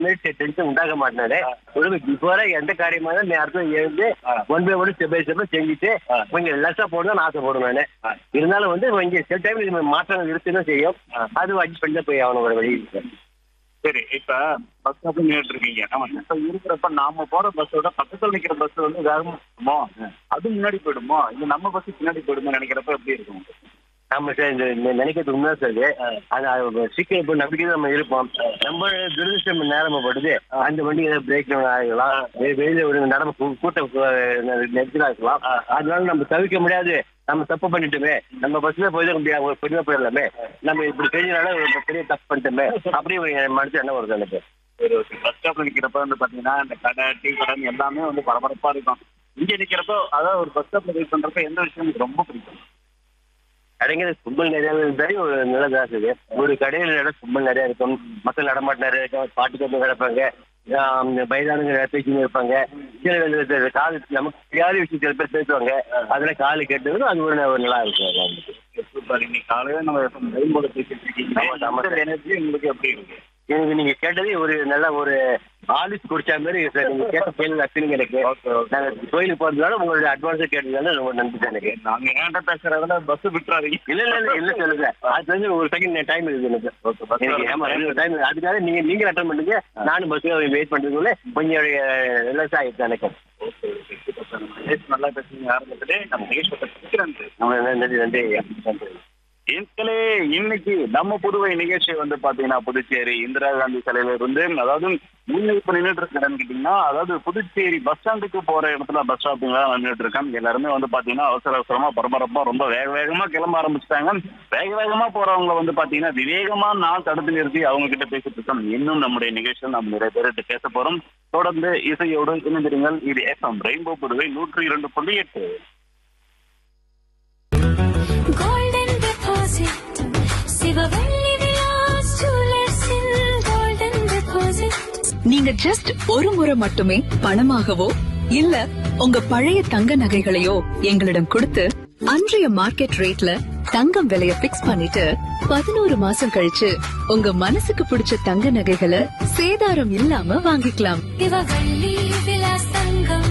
Tension உண்டாக மாட்டானே ஒரு பிஃபோரா எந்த காரியமா இருந்தாலும் நேரத்துல எழுந்து one by one step by step செஞ்சுட்டு கொஞ்சம் லெஸ்ஸா போடணும்னு ஆசைப்படுவேன் நானு இருந்தாலும் வந்து இங்க சில டைம்ல மாற்றங்கள் இருக்குன்னு செய்யும் அது அட்ஜஸ்ட் பண்ணி தான் போய் ஆகணும் ஒரு வழி இருக்கு சரி இப்ப பஸ் ஸ்டாப்ல நின்றுட்டு இருக்கீங்க ஆமா இப்ப இருக்கிறப்ப நாம போற பஸ்ஸோட பக்கத்துல நிக்கிற பஸ் வந்து வேகமா போகுமோ அது முன்னாடி போயிடுமோ இல்ல நம்ம பஸ் பின்னாடி போயிடுமோ நினைக்கிறப்ப எப்படி இருக்கும் நம்ம சார் இந்த இந்த நினைக்கிறது உண்மை சார் இது. அது அது சீக்கிரம் இப்போ நம்பிக்கை நம்ம இருப்போம் நம்ம துரதிருஷ்டம் நேரமப்படுது அந்த வண்டி ஏதாவது பிரேக் ஆகலாம் வெ- வெளியில ஒரு நடம கூ- கூட்டம் நெரிச்சலா இருக்கலாம் அதனால நம்ம தவிர்க்க முடியாது நம்ம தப்பு பண்ணிட்டோமே நம்ம பஸ்ல போய் முடியாது ஒரு பெரிய போயிடலாமே நம்ம இப்படி செஞ்சனால ஒரு பெரிய தப்பு பண்ணிட்டோமே அப்படி ஒரு மனசு என்ன வருது எனக்கு சரி ஓகே பஸ் ஸ்டாப்ல நிக்கிறப்ப வந்து பாத்தீங்கன்னா இந்த கடை டீ கடை எல்லாமே வந்து பரபரப்பா இருக்கும் இங்க நிக்கிறப்போ அதாவது ஒரு பஸ் ஸ்டாப்ல வெயிட் பண்றப்ப எந்த விஷயம் எனக்கு ரொம்ப பிடிக்கும் கடைங்க கும்பல் நிறைய இருந்தாலே ஒரு நல்லதா இருக்குது ஒரு கடையில் இடம் கும்பல் நிறைய இருக்கும் மக்கள் நடமாட்டம் நிறைய இருக்கும் பாட்டு கட்டு கிடப்பாங்க வயதானவங்க நிறைய பேசின்னு இருப்பாங்க சில இந்த- இந்த காது நமக்கு தெரியாத விஷயம் சில பேர் பேசுவாங்க அதெல்லாம் காலு கேட்டது அது ஒரு ஒரு நல்லா இருக்கும் அது வந்து. சூப்பர் இன்னைக்கு காலையில நம்ம ரெயின்போல பேசிட்டு இருக்கீங்க ஆமா, ஆமா சார். எனர்ஜி உங்களுக்கு எப்படி இருக்கு எனக்கு நீங்க கேட்டது ஒரு நல்ல ஒரு ஆலிஸ் குடிச்ச மாதிரி சார் நீங்க கேட்ட கேள்வி அக்ஷனுங்க எனக்கு நாங்க கோயிலுக்கு போறதுனால உங்களுடைய அட்வான்ஸா கேட்டதுனால ரொம்ப நன்றி சார் எனக்கு நாங்க ஏன்ட்ட பேசுறதுல பஸ் விட்டுறாதீங்க இல்ல இல்ல இல்ல இல்ல சொல்லுங்க அது வந்து ஒரு செகண்ட் டைம் இருக்குது எனக்கு எனக்கு ஆமா ரெண்டு டைம் அதுக்காக நீங்க நீங்க அட்டன் பண்ணுங்க நானும் பஸ் வெயிட் பண்றதுக்குள்ள கொஞ்சம் ரிலாக்ஸ் ஆயிடுச்சு எனக்கு நல்லா பேசுறீங்க ஆரம்பத்திலே நம்ம நிகழ்ச்சி பிடிக்கிறேன் ஆமா, நன்றி நன்றி நன்றி மக்களே இன்னைக்கு நம்ம புதுவை நிகழ்ச்சி வந்து பாத்தீங்கன்னா புதுச்சேரி இந்திரா காந்தி சிலையில இருந்து அதாவது நீங்க இப்ப நின்றுட்டு இருக்கிறேன்னு கேட்டீங்கன்னா அதாவது புதுச்சேரி பஸ் ஸ்டாண்டுக்கு போற இடத்துல பஸ் ஸ்டாப்பிங்ல நின்றுட்டு இருக்கேன் எல்லாருமே வந்து பாத்தீங்கன்னா அவசர அவசரமா பரபரப்பா ரொம்ப வேக வேகமா கிளம்ப ஆரம்பிச்சிட்டாங்க வேக வேகமா போறவங்க வந்து பாத்தீங்கன்னா விவேகமா நான் தடுத்து நிறுத்தி அவங்க கிட்ட பேசிட்டு இருக்கோம் இன்னும் நம்முடைய நிகழ்ச்சியில் நம்ம நிறைய பேர்கிட்ட பேச போறோம் தொடர்ந்து இசையோடு இணைந்திருங்கள் இது எஃப்எம் ரெயின்போ புதுவை நூற்றி இரண்டு புள்ளி எட்டு Golden deposit. சிவவெள்ளி விலாஸ் ஜுவல்லர்ஸில் golden deposit. நீங்க ஜஸ்ட் ஒரு முறை மட்டுமே பணமாகவோ இல்ல உங்க பழைய தங்க நகைகளையோ எங்களிடம் கொடுத்து அன்றைய மார்க்கெட் ரேட்ல தங்கம் விலைய பிக்ஸ் பண்ணிட்டு பதினோரு மாசம் கழிச்சு உங்க மனசுக்கு பிடிச்ச தங்க நகைகளை சேதாரம் இல்லாம வாங்கிக்கலாம் சிவவெள்ளி விலாஸ் தங்கம்